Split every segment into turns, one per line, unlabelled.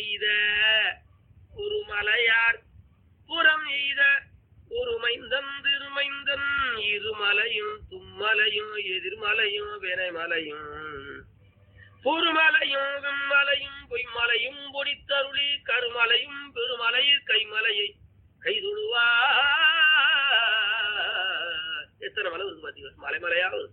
எய்த ஒரு மலையார் புறம் எய்த ஒரு மைந்தன் திருமைந்தன் இருமலையும் தும்மலையும் எதிர்மலையும் வினைமலையும் பொறுமலையும் விம்மலையும் பொய்மலையும் பொடித்தருளி கருமலையும் பெருமலையில் கைமலையை கைதுடுவா எத்தனை மலை இருக்கு பாத்தீங்களா மலைமலையாவது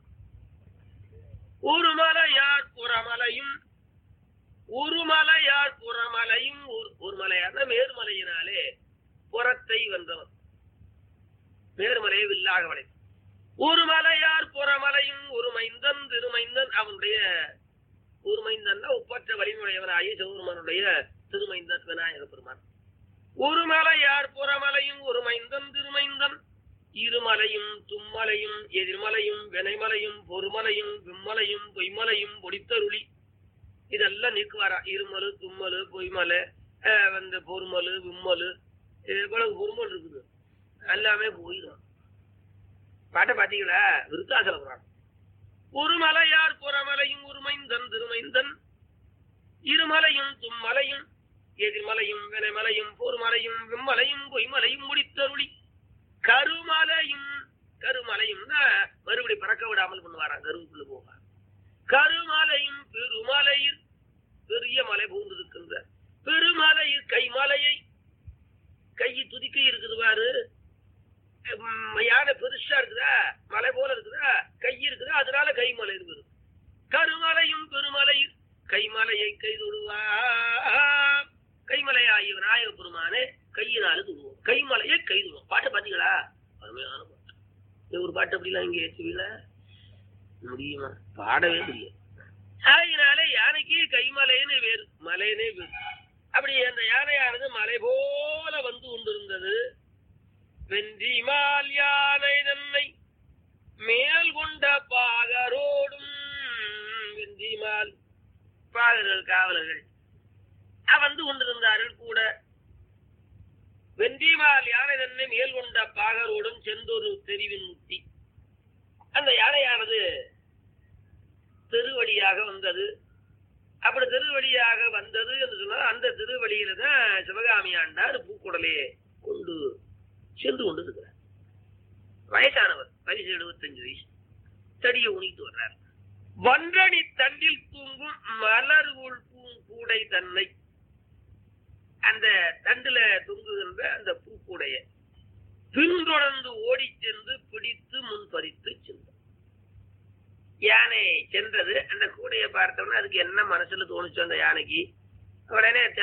ஒரு மலையார் புறமலையும் ஒரு மலையார் புறமலையும் ஒரு- ஒரு மலையார்னா மேருமலையினாலே புறத்தை வென்றவன் மேருமலையை வில்லாக வளை ஒரு மலையார் புறமலையும் ஒரு மைந்தன் திருமைந்தன் அவனுடைய ஒரு மைந்தன் ஒப்பற்ற வலிமையுடையவனாகிய சிவபெருமானுடைய திருமைந்தன் விநாயக பெருமான் ஒரு மலையார் புறமலையும் ஒரு மைந்தன் திருமைந்தன் இருமலையும் தும்மலையும் எதிர்மலையும் வினைமலையும் பொறுமலையும் விம்மலையும் பொய்மலையும் பொடித்தருளி இதெல்லாம் நீக்குவாரா இருமலு தும்மலு பொய்மலை அஹ், வந்து பொறுமலு விம்மலு இவ்வளவு பொறுமல் இருக்குது எல்லாமே போயிடும் பாட்டை பாத்தீங்களா விருத்தாசல புராணம் ஒரு மலையார் புறமலையும் ஒரு மைந்தன் திருமைந்தன் இருமலையும் தும்மலையும் எதிர்மலையும் வினைமலையும் பொறுமலையும் விம்மலையும் பொய்மலையும் முடித்தருளி கருமலையும் கருமலையும் மறுபடி பறக்க விடாமல் பண்ணுவாராம் கருவுக்குள்ள போவார் கருமலையும் பெருமலையில் பெரிய மலை பூந்திருக்கின்ற பெருமலையில் கைமலையை கை துதிக்கை இருக்குது பாரு உம், யானை பெருசா இருக்குதா மலை போல இருக்குதா கை இருக்குதா அதனால கைமலை இருக்குது கருமலையும் பெருமலையில் கைமலையை கை தொடுவா கைமலை ஆகிய விநாயக பெருமானே கையினால தொடுவோம் கைமலையை கை தொடுவோம் பாட்டை பாத்தீங்களா அருமையான பாட்டு இந்த ஒரு பாட்டு அப்படிலாம் இங்க ஏற்றுவீங்கள முடியுமா பாடவே முடியாது அதனால யானைக்கு கைமலைன்னு வேறு மலைனே வேறு அப்படி அந்த யானையானது மலை போல வந்து கொண்டிருந்தது வென்றிமால் யானை தன்னை மேல் கொண்ட பாகரோடும் வென்றிமால் பாகர்கள் காவலர்கள் அஹ் வந்து கொண்டிருந்தார்கள் கூட வென்றிமால் யானை தன்னை மேல் கொண்ட பாகரோடும் செந்தொரு தெரிவின் முட்டி அந்த யானையானது திருவழியாக வந்தது அப்படி திருவழியாக வந்தது என்று சொன்னால் அந்த திருவழியில தான் சிவகாமி ஆண்டார் பூக்குடலையே கொண்டு சென்று கொண்டு இருக்கிறார் வயசானவர் வயசு எழுபத்தஞ்சு வயசு தடியை உணித்து வர்றார் வன்றணி தண்டில் தூங்கும் மலர் உள் பூங்கூடை தன்னை அந்த தண்டுல தொங்குகின்ற அந்த பூக்கூடைய பின்தொடர்ந்து ஓடிச் சென்று பிடித்து முன் பறித்து சென்றார் யானை சென்றது அந்த கூடையை பார்த்தோம்னா அதுக்கு என்ன மனசுல தோணுச்சு அந்த யானைக்கு உடனே